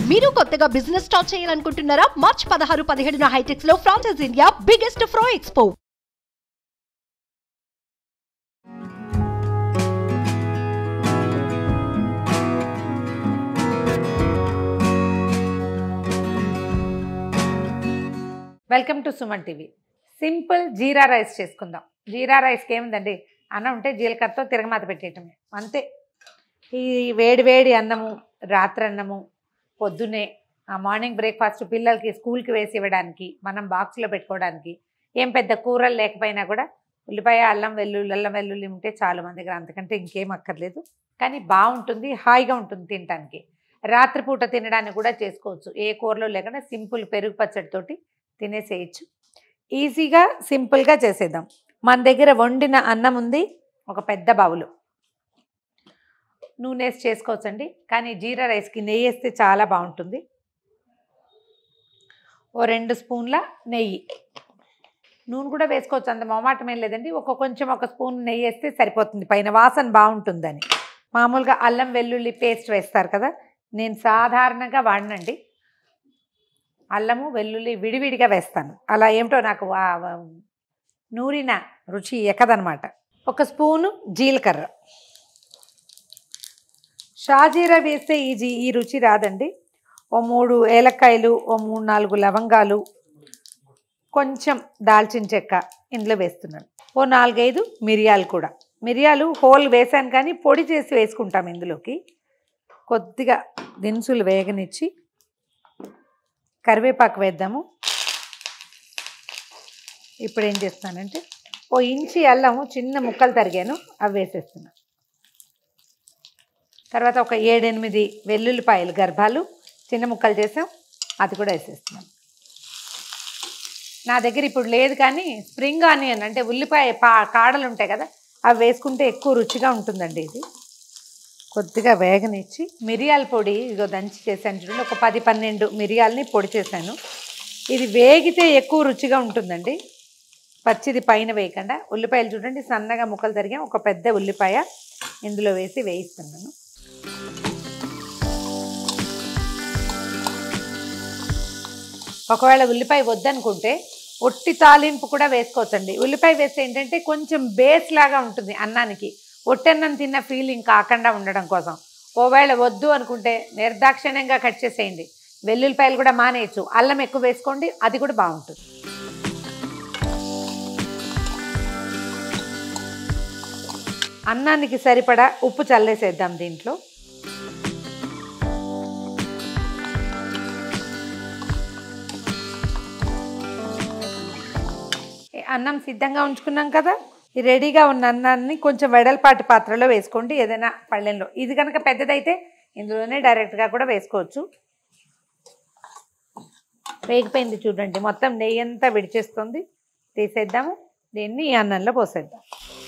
మీరు కొత్తగా business start చేయాలనుకుంటున్నారా మార్చ్ పదహారు పదిహేడున హైటెక్స్ లో ఫ్రాన్సెస్ ఇండియా బిగ్గెస్ట్ ఫ్రో expo welcome to Suman TV simple jeera rice చేసుకుందాం జీరా రైస్కి ఏముందండి అన్నం ఉంటే జీలకర్రతో తిరగమాత పెట్టేయటమే అంతే ఈ వేడి వేడి అన్నము రాత్రి అన్నము పొద్దునే ఆ మార్నింగ్ బ్రేక్ఫాస్ట్ పిల్లలకి స్కూల్కి వేసి ఇవ్వడానికి మనం బాక్స్లో పెట్టుకోవడానికి ఏం పెద్ద కూరలు లేకపోయినా కూడా ఉల్లిపాయ అల్లం వెల్లుల్లి అల్లం వెల్లుల్లి ఉంటే చాలు మన దగ్గర అంతకంటే ఇంకేం అక్కర్లేదు కానీ బాగుంటుంది హాయిగా ఉంటుంది తినడానికి రాత్రిపూట తినడానికి కూడా చేసుకోవచ్చు ఏ కూరలో లేకుండా సింపుల్ పెరుగు పచ్చడితోటి తినేసేయచ్చు ఈజీగా సింపుల్గా చేసేద్దాం మన దగ్గర వండిన అన్నం ఉంది ఒక పెద్ద బౌలు నూనె వేసి చేసుకోవచ్చండి కానీ జీరా రైస్కి నెయ్యి వేస్తే చాలా బాగుంటుంది ఓ రెండు స్పూన్ల నెయ్యి నూనె కూడా వేసుకోవచ్చు అంత మొమాటం ఏం లేదండి ఒక కొంచెం ఒక స్పూన్ నెయ్యి వేస్తే సరిపోతుంది పైన వాసన బాగుంటుందని మామూలుగా అల్లం వెల్లుల్లి పేస్ట్ వేస్తారు కదా నేను సాధారణంగా వాడినండి అల్లము వెల్లుల్లి విడివిడిగా వేస్తాను అలా ఏమిటో నాకు వా- వా- నూరిన రుచి ఎక్కదనమాట ఒక స్పూను జీలకర్ర షాజీరా వేస్తే ఈ జీ ఈ రుచి రాదండి ఓ మూడు ఏలక్కాయలు ఓ మూడు నాలుగు లవంగాలు కొంచెం దాల్చిన చెక్క ఇందులో వేస్తున్నాను ఓ నాలుగైదు మిరియాలు కూడా మిరియాలు హోల్ వేసాను కానీ పొడి చేసి వేసుకుంటాం ఇందులోకి కొద్దిగా దినుసులు వేగనిచ్చి కరివేపాకు వేద్దాము ఇప్పుడు ఏం చేస్తానంటే ఓ ఇంచి అల్లము చిన్న ముక్కలు తరిగాను అవి వేసేస్తున్నాను తర్వాత ఒక ఏడెనిమిది వెల్లుల్లిపాయలు గర్భాలు చిన్న ముక్కలు చేసాం అది కూడా వేసేస్తున్నాను నా దగ్గర ఇప్పుడు లేదు కానీ స్ప్రింగ్ ఆనియన్ అంటే ఉల్లిపాయ పా కాడలు ఉంటాయి కదా అవి వేసుకుంటే ఎక్కువ రుచిగా ఉంటుందండి ఇది కొద్దిగా వేగనిచ్చి మిరియాల పొడి ఇదిగో దంచి చేశాను చూడండి ఒక పది పన్నెండు మిరియాలని పొడి చేశాను ఇది వేగితే ఎక్కువ రుచిగా ఉంటుందండి పచ్చిది పైన వేయకుండా ఉల్లిపాయలు చూడండి సన్నగా ముక్కలు తరిగా ఒక పెద్ద ఉల్లిపాయ ఇందులో వేసి వేయిస్తున్నాను ఒకవేళ ఉల్లిపాయ వద్దనుకుంటే ఒట్టి తాలింపు కూడా వేసుకోవచ్చండి ఉల్లిపాయ వేస్తే ఏంటంటే కొంచెం బేస్ లాగా ఉంటుంది అన్నానికి ఒట్టన్నం తిన్న ఫీలింగ్ కాకుండా ఉండడం కోసం ఒకవేళ వద్దు అనుకుంటే నిర్దాక్షిణ్యంగా కట్ చేసేయండి వెల్లుల్లిపాయలు కూడా మానేయచ్చు అల్లం ఎక్కువ వేసుకోండి అది కూడా బాగుంటుంది అన్నానికి సరిపడా ఉప్పు చల్లేసేద్దాం దీంట్లో ఈ అన్నం సిద్ధంగా ఉంచుకున్నాం కదా ఈ రెడీగా ఉన్న అన్నాన్ని కొంచెం వెడల్పాటి పాత్రలో వేసుకోండి ఏదైనా పళ్ళెంలో ఇది కనుక పెద్దదైతే ఇందులోనే డైరెక్ట్గా కూడా వేసుకోవచ్చు వేగిపోయింది చూడండి మొత్తం నెయ్యి అంతా విడిచేస్తుంది తీసేద్దాము దీన్ని ఈ అన్నంలో పోసేద్దాం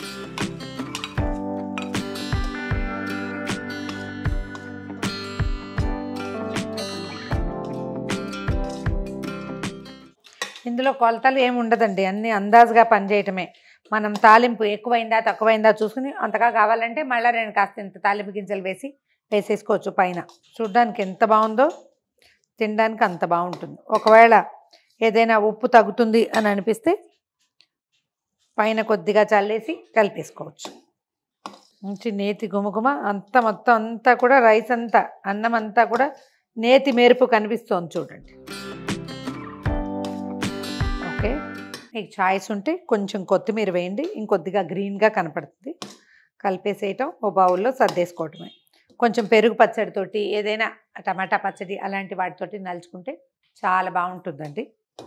ఇందులో కొలతలు ఏమి ఉండదండి అన్నీ అందాజుగా పనిచేయటమే మనం తాలింపు ఎక్కువైందా తక్కువైందా చూసుకుని అంతగా కావాలంటే మళ్ళీ రెండు కాస్త ఇంత తాలింపు గింజలు వేసి వేసేసుకోవచ్చు పైన చూడ్డానికి ఎంత బాగుందో తినడానికి అంత బాగుంటుంది ఒకవేళ ఏదైనా ఉప్పు తగ్గుతుంది అని అనిపిస్తే పైన కొద్దిగా చల్లేసి కలిపేసుకోవచ్చు మంచి నేతి గుమగుమ అంతా మొత్తం అంతా కూడా రైస్ అంతా అన్నం అంతా కూడా నేతి మెరుపు కనిపిస్తోంది చూడండి ఓకే మీకు చాయిస్ ఉంటే కొంచెం కొత్తిమీర వేయండి ఇంకొద్దిగా గ్రీన్గా కనపడుతుంది కలిపేసేయటం ఓ బౌల్లో సర్దేసుకోవటమే కొంచెం పెరుగు పచ్చడితోటి ఏదైనా టమాటా పచ్చడి అలాంటి వాటితోటి నలుచుకుంటే చాలా బాగుంటుందండి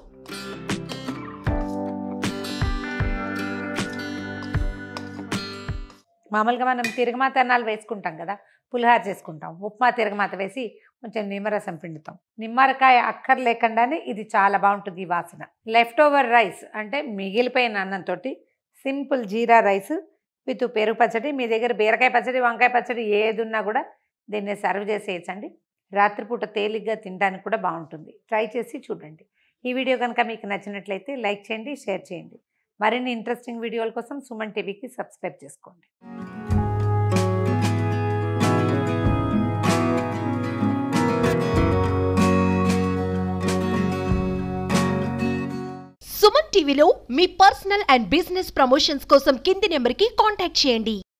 మామూలుగా మనం తిరగమాత అన్నాలు వేసుకుంటాం కదా పులిహార చేసుకుంటాం ఉప్మా తిరగమాత వేసి కొంచెం నిమ్మరసం పిండుతాం నిమ్మరకాయ అక్కర్లేకుండానే ఇది చాలా బాగుంటుంది ఈ వాసన లెఫ్ట్ ఓవర్ రైస్ అంటే మిగిలిపోయిన అన్నంతో సింపుల్ జీరా రైస్ విత్ పెరుగు పచ్చడి మీ దగ్గర బీరకాయ పచ్చడి వంకాయ పచ్చడి ఏది ఉన్నా కూడా దీన్ని సర్వ్ చేసేయచ్చండి రాత్రిపూట తేలిగ్గా తినడానికి కూడా బాగుంటుంది ట్రై చేసి చూడండి ఈ వీడియో కనుక మీకు నచ్చినట్లయితే లైక్ చేయండి షేర్ చేయండి మరిన్ని ఇంట్రెస్టింగ్ వీడియోల కోసం సుమన్ టీవీకి సబ్స్క్రైబ్ చేసుకోండి సుమన్ టీవీలో మీ పర్సనల్ అండ్ బిజినెస్ ప్రమోషన్స్ కోసం కింది నెంబర్కి కాంటాక్ట్ చేయండి